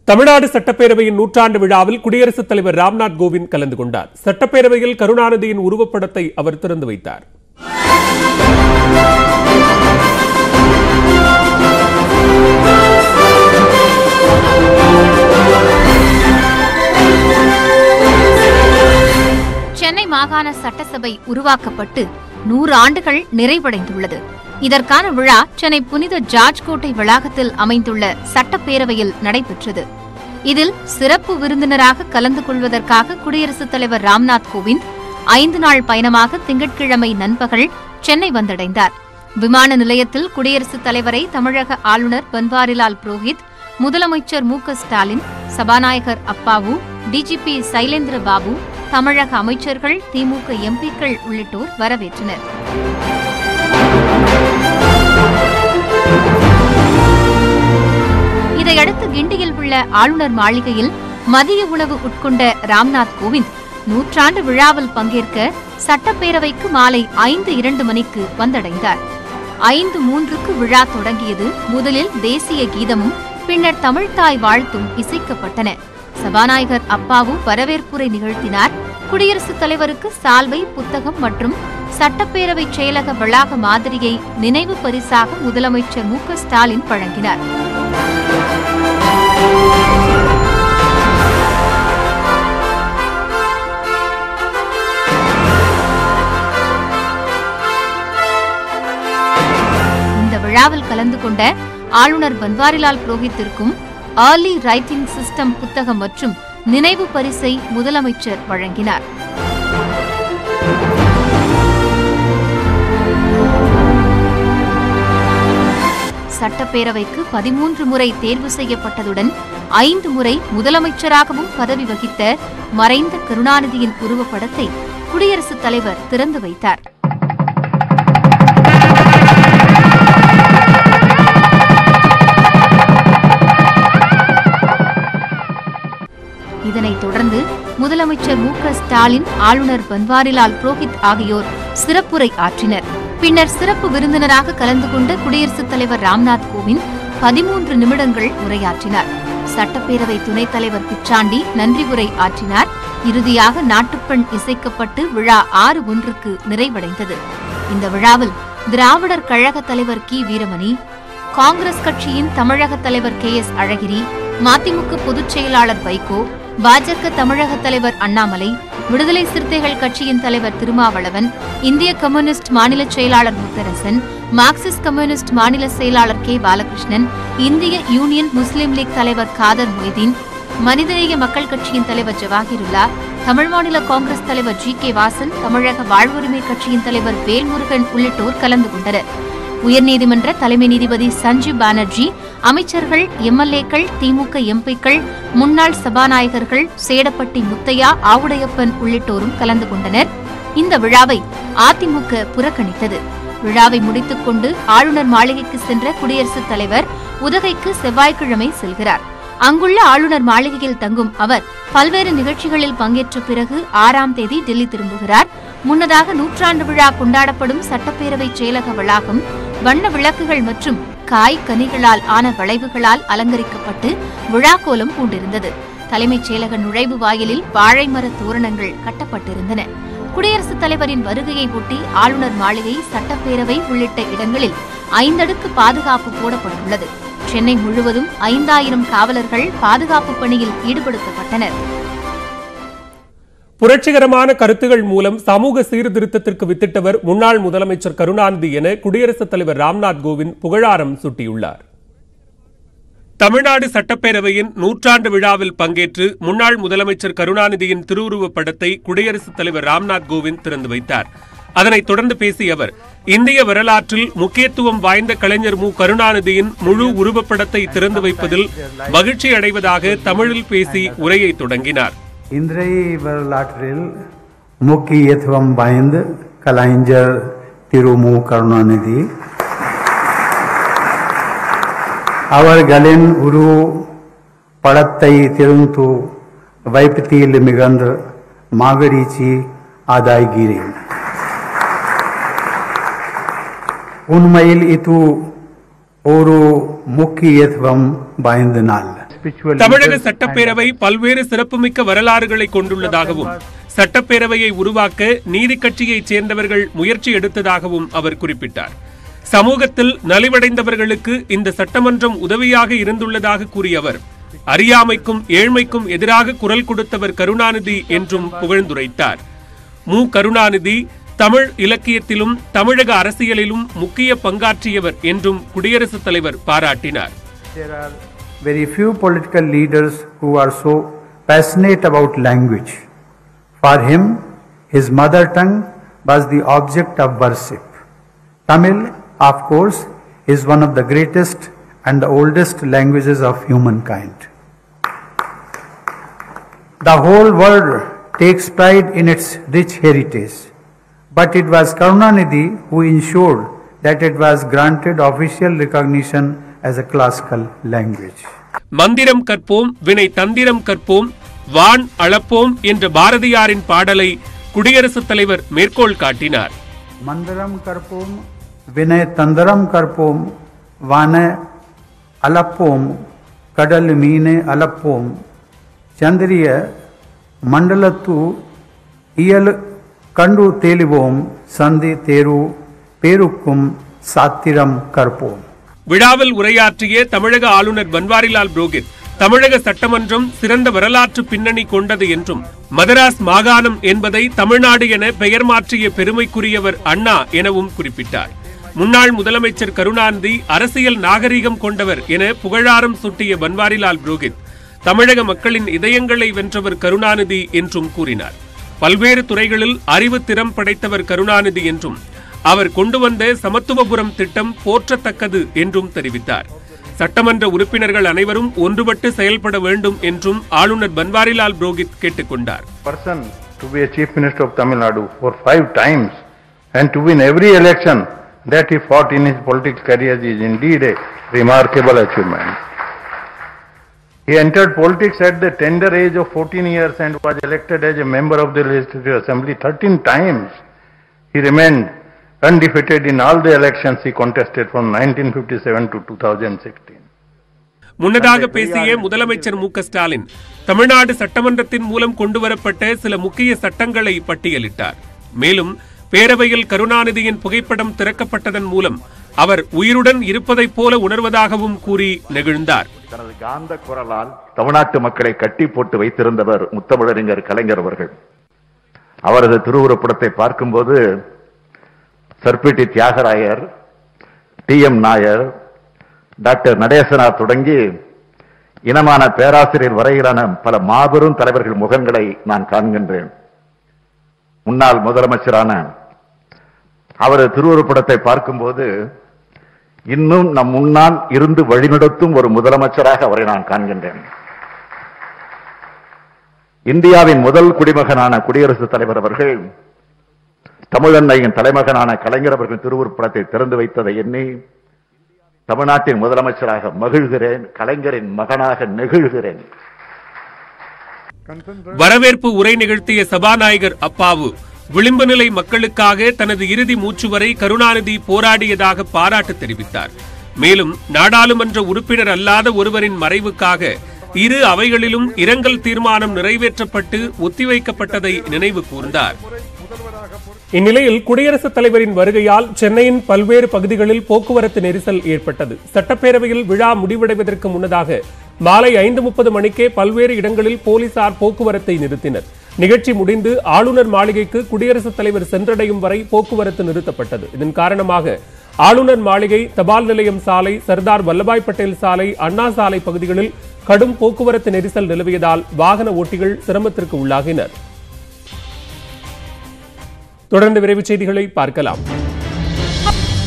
தமிழ்நாடு சட்டப்பேரவையின் நூற்றாண்டு விழாவில் குடியரசுத் தலைவர் ராம்நாத் கோவிந்த் கலந்து கொண்டார் சட்டப்பேரவையில் கருணாநிதியின் உருவப்படத்தை அவர் திறந்து வைத்தார் சென்னை மாகாண சட்டசபை உருவாக்கப்பட்டு நூறு ஆண்டுகள் நிறைவடைந்துள்ளது இதற்கான விழா சென்னை புனித ஜார்ஜ் கோட்டை வளாகத்தில் அமைந்துள்ள சட்டப்பேரவையில் நடைபெற்றது இதில் சிறப்பு விருந்தினராக கலந்து கொள்வதற்காக குடியரசுத் தலைவர் ராம்நாத் கோவிந்த் ஐந்து நாள் பயணமாக திங்கட்கிழமை நண்பகல் சென்னை வந்தடைந்தார் விமான நிலையத்தில் குடியரசுத் தலைவரை தமிழக ஆளுநர் பன்வாரிலால் புரோஹித் முதலமைச்சர் மு க ஸ்டாலின் சபாநாயகர் அப்பாவு டிஜிபி சைலேந்திர பாபு தமிழக அமைச்சர்கள் திமுக எம்பிக்கள் உள்ளிட்டோர் வரவேற்றனர் இதையடுத்து கிண்டியில் உள்ள ஆளுநர் மாளிகையில் மதிய உணவு உட்கொண்ட ராம்நாத் கோவிந்த் நூற்றாண்டு விழாவில் பங்கேற்க சட்டப்பேரவைக்கு மாலை ஐந்து இரண்டு மணிக்கு வந்தடைந்தார் ஐந்து மூன்றுக்கு விழா தொடங்கியது முதலில் தேசிய கீதமும் பின்னர் தமிழ்த்தாய் வாழ்த்தும் இசைக்கப்பட்டன சபாநாயகர் அப்பாவு வரவேற்புரை நிகழ்த்தினார் குடியரசுத் தலைவருக்கு சால்வை புத்தகம் மற்றும் சட்டப்பேரவை செயலக வளாக மாதிரியை நினைவு பரிசாக முதலமைச்சர் மு க ஸ்டாலின் வழங்கினார் இந்த விழாவில் கலந்து கொண்ட ஆளுநர் பன்வாரிலால் புரோஹித்திற்கும் ஏர்லி ரைட்டிங் சிஸ்டம் புத்தகம் மற்றும் நினைவு பரிசை முதலமைச்சர் வழங்கினார் சட்டப்பேரவைக்கு பதிமூன்று முறை தேர்வு செய்யப்பட்டதுடன் ஐந்து முறை முதலமைச்சராகவும் பதவி வகித்த மறைந்த கருணாநிதியின் உருவப்படத்தை குடியரசுத் தலைவர் திறந்து வைத்தார் இதனைத் தொடர்ந்து முதலமைச்சர் மு க ஸ்டாலின் ஆளுநர் பன்வாரிலால் புரோஹித் ஆகியோர் சிறப்புரை ஆற்றினர் பின்னர் சிறப்பு விருந்தினராக கலந்து கொண்ட குடியரசுத் தலைவர் ராம்நாத் கோவிந்த் பதிமூன்று நிமிடங்கள் உரையாற்றினார் சட்டப்பேரவை துணைத் தலைவர் பிச்சாண்டி நன்றி உரை ஆற்றினார் இறுதியாக நாட்டுப்பண் இசைக்கப்பட்டு விழா ஆறு ஒன்றுக்கு நிறைவடைந்தது இந்த விழாவில் திராவிடர் கழக தலைவர் கி வீரமணி காங்கிரஸ் கட்சியின் தமிழக தலைவர் கே எஸ் அழகிரி மதிமுக பொதுச் செயலாளர் வைகோ பாஜக தமிழக தலைவர் அண்ணாமலை விடுதலை சிறுத்தைகள் கட்சியின் தலைவர் திருமாவளவன் இந்திய கம்யூனிஸ்ட் மாநில செயலாளர் முத்தரசன் மார்க்சிஸ்ட் கம்யூனிஸ்ட் மாநில செயலாளர் கே பாலகிருஷ்ணன் இந்திய யூனியன் முஸ்லீம் லீக் தலைவர் காதர் மொய்தீன் மனிதநேய மக்கள் கட்சியின் தலைவர் ஜவாஹிருல்லா தமிழ் மாநில காங்கிரஸ் தலைவர் ஜி கே வாசன் தமிழக வாழ்வுரிமை கட்சியின் தலைவர் வேல்முருகன் உள்ளிட்டோர் கலந்து கொண்டனர் உயர்நீதிமன்ற தலைமை நீதிபதி சஞ்சீவ் பானர்ஜி அமைச்சர்கள் எம்எல்ஏக்கள் திமுக எம்பிக்கள் முன்னாள் சபாநாயகர்கள் சேடப்பட்டி முத்தையா ஆவுடையப்பன் உள்ளிட்டோரும் கலந்து கொண்டனர் இந்த விழாவை அதிமுக புறக்கணித்தது விழாவை முடித்துக் கொண்டு ஆளுநர் மாளிகைக்கு சென்ற குடியரசுத் தலைவர் உதகைக்கு செவ்வாய்க்கிழமை செல்கிறார் அங்குள்ள ஆளுநர் மாளிகையில் தங்கும் அவர் பல்வேறு நிகழ்ச்சிகளில் பங்கேற்ற பிறகு ஆறாம் தேதி டெல்லி திரும்புகிறார் முன்னதாக நூற்றாண்டு விழா கொண்டாடப்படும் சட்டப்பேரவை செயலக வளாகம் வண்ண விளக்குகள் மற்றும் காய் கனிகளால் ஆன வளைவுகளால் அலங்கரிக்கப்பட்டு விழாக்கோலம் பூண்டிருந்தது தலைமைச் செயலக நுழைவு வாயிலில் வாழை மர தோரணங்கள் கட்டப்பட்டிருந்தன குடியரசுத் தலைவரின் வருகையை ஒட்டி ஆளுநர் மாளிகை சட்டப்பேரவை உள்ளிட்ட இடங்களில் ஐந்தடுக்கு பாதுகாப்பு போடப்பட்டுள்ளது சென்னை முழுவதும் ஐந்தாயிரம் காவலர்கள் பாதுகாப்பு பணியில் ஈடுபடுத்தப்பட்டனர் புரட்சிகரமான கருத்துகள் மூலம் சமூக சீர்திருத்தத்திற்கு வித்திட்டவர் முன்னாள் முதலமைச்சர் கருணாநிதி என குடியரசுத் தலைவர் ராம்நாத் கோவிந்த் புகழாரம் சூட்டியுள்ளார் தமிழ்நாடு சட்டப்பேரவையின் நூற்றாண்டு விழாவில் பங்கேற்று முன்னாள் முதலமைச்சர் கருணாநிதியின் திருவுருவப் படத்தை குடியரசுத் தலைவர் ராம்நாத் கோவிந்த் திறந்து வைத்தார் அதனைத் தொடர்ந்து பேசிய அவர் இந்திய வரலாற்றில் முக்கியத்துவம் வாய்ந்த கலைஞர் மு கருணாநிதியின் முழு உருவப்படத்தை திறந்து வைப்பதில் மகிழ்ச்சி அடைவதாக தமிழில் பேசி உரையை தொடங்கினார் இன்றைய வரலாற்றில் முக்கியத்துவம் வாய்ந்த கலைஞர் திரு மு கருணாநிதி அவர்களின் உரு படத்தை திறந்து வைப்பதில் மிகுந்த மகிழ்ச்சி அடைகிறேன் உண்மையில் இது ஒரு முக்கியத்துவம் வாய்ந்த நாள் spiritual தமிழக leaders சட்டப்பேரவை பல்வேறு சிறப்புமிக்க வரலாறுகளை கொண்டுள்ளதாகவும் சட்டப்பேரவையை உருவாக்க நீதி கட்சியைச் சேர்ந்தவர்கள் முயற்சி எடுத்ததாகவும் அவர் குறிப்பிட்டார் சமூகத்தில் நலிவடைந்தவர்களுக்கு இந்த சட்டமன்றம் உதவியாக இருந்துள்ளதாக கூறிய அவர் அறியாமைக்கும் ஏழ்மைக்கும் எதிராக குரல் கொடுத்தவர் கருணாநிதி என்றும் புகழ்ந்துரைத்தார் மு கருணாநிதி தமிழ் இலக்கியத்திலும் தமிழக அரசியலிலும் முக்கிய பங்காற்றியவர் என்றும் குடியரசுத் தலைவர் பாராட்டினார் There are very few political leaders who are so passionate about language. For him, his mother tongue was the object of worship. Tamil, of course, is one of the greatest and the oldest languages of humankind. The whole world takes pride in its rich heritage, but it was Karunanidhi who ensured that it was granted official recognition as a classical language. மந்திரம் கற்போம் வினை தந்திரம் கற்போம் வான் அளப்போம் என்ற பாரதியாரின் பாடலை குடியரசுத் தலைவர் மேற்கோள் காட்டினார் Mandaram karpom, Vinay Tandaram karpom, Vane Alappom, Kadal Meene Alappom, Chandriya Mandalattu Iyal Kandu Telivom, Sandhi Teru, Perukkum, Satiram karpom. விழாவில் உரையாற்றிய தமிழக ஆளுநர் பன்வாரிலால் புரோஹித் தமிழக சட்டமன்றம் சிறந்த வரலாற்று பின்னணி கொண்டது என்றும் மதராஸ் மாகாணம் என்பதை தமிழ்நாடு என பெயர் மாற்றிய பெருமைக்குரியவர் அண்ணா எனவும் குறிப்பிட்டார் முன்னாள் முதலமைச்சர் கருணாநிதி அரசியல் நாகரிகம் கொண்டவர் என புகழாரம் சூட்டிய பன்வாரிலால் புரோஹித் தமிழக மக்களின் இதயங்களை வென்றவர் கருணாநிதி என்றும் கூறினார் பல்வேறு துறைகளில் அறிவு திறம் படைத்தவர் கருணாநிதி என்றும் அவர் கொண்டு வந்த சமத்துவபுரம் திட்டம் போற்றத்தக்கது என்றும் தெரிவித்தார் சட்டமன்ற உறுப்பினர்கள் அனைவரும் ஒன்றுபட்டு செயல்பட வேண்டும் என்றும் ஆளுநர் பன்வாரிலால் புரோஹித் கேட்டுக்கொண்டார் person to be a chief minister of Tamil Nadu for five times and to win every election that he fought in his political career is indeed a remarkable achievement. He entered politics at the tender age of 14 years and was elected as a member of the Legislative Assembly 13 times. He remained undefeated in all the elections he contested from 1957 to 2016. முன்னதாக பேசிய முதலமைச்சர் மு க ஸ்டாலின் தமிழ்நாடு சட்டமன்றத்தின் மூலம் கொண்டுவரப்பட்ட சில முக்கிய சட்டங்களை பட்டியலிட்டார் மேலும் பேரவையில் கருணாநிதியின் புகைப்படம் திறக்கப்பட்டதன் மூலம் அவர் உயிருடன் இருப்பதைப் போல உணர்வதாகவும் கூறி நெகிழ்ந்தார் தனது காந்த குரலால் தமிழ்நாட்டு மக்களை கட்டி போட்டு வைத்திருந்தவர் முத்தமிழறிஞர் கலைஞர் அவர்கள் அவரது திருவுருப்படத்தை பார்க்கும்போது சர்பிட்டி Thyagarayar D M Nair doctor நடேசனார் தொடங்கி இனமான பேராசிரியர் வரையிலான பல மாபெரும் தலைவர்கள் முகங்களை நான் காண்கின்றேன் முன்னாள் முதலமைச்சரான அவரது திருவுருப்படத்தை பார்க்கும்போது இன்னும் நம் முன்னால் இருந்து வழிநடத்தும் ஒரு முதலமைச்சராக அவரை நான் காண்கின்றேன் இந்தியாவின் முதல் குடிமகனான குடியரசுத் தலைவர் அவர்கள் தமிழன்னையின் தலைமகனான கலைஞர் அவர்கள் திருவுருப்படத்தை திறந்து வைத்ததை எண்ணி தமிழ்நாட்டின் முதலமைச்சராக மகிழ்கிறேன் கலைஞரின் மகனாக நெகிழ்கிறேன் வரவேற்பு உரை நிகழ்த்திய சபாநாயகர் அப்பாவு விளிம்பு நிலை மக்களுக்காக தனது இறுதி மூச்சு வரை கருணாநிதி போராடியதாக பாராட்டு தெரிவித்தார் மேலும் நாடாளுமன்ற உறுப்பினர் அல்லாத ஒருவரின் மறைவுக்காக இரு அவைகளிலும் இரங்கல் தீர்மானம் நிறைவேற்றப்பட்டு ஒத்திவைக்கப்பட்டதை நினைவு கூர்ந்தார் இந்நிலையில் குடியரசுத் தலைவரின் வருகையால் சென்னையின் பல்வேறு பகுதிகளில் போக்குவரத்து நெரிசல் ஏற்பட்டது சட்டப்பேரவையில் விழா முடிவடைவதற்கு முன்னதாக மாலை ஐந்து முப்பது மணிக்கே பல்வேறு இடங்களில் போலீசார் போக்குவரத்தை நிறுத்தினர் நிகழ்ச்சி முடிந்து ஆளுநர் மாளிகைக்கு குடியரசுத் தலைவர் சென்றடையும் வரை போக்குவரத்து நிறுத்தப்பட்டது இதன் காரணமாக ஆளுநர் மாளிகை தபால் நிலையம் சாலை சர்தார் வல்லபாய் பட்டேல் சாலை அண்ணா சாலை பகுதிகளில் கடும் போக்குவரத்து நெரிசல் நிலவியதால் வாகன ஓட்டிகள் சிரமத்திற்கு உள்ளாகினர் தொடர்ந்து விரைவுச் செய்திகளை பார்க்கலாம்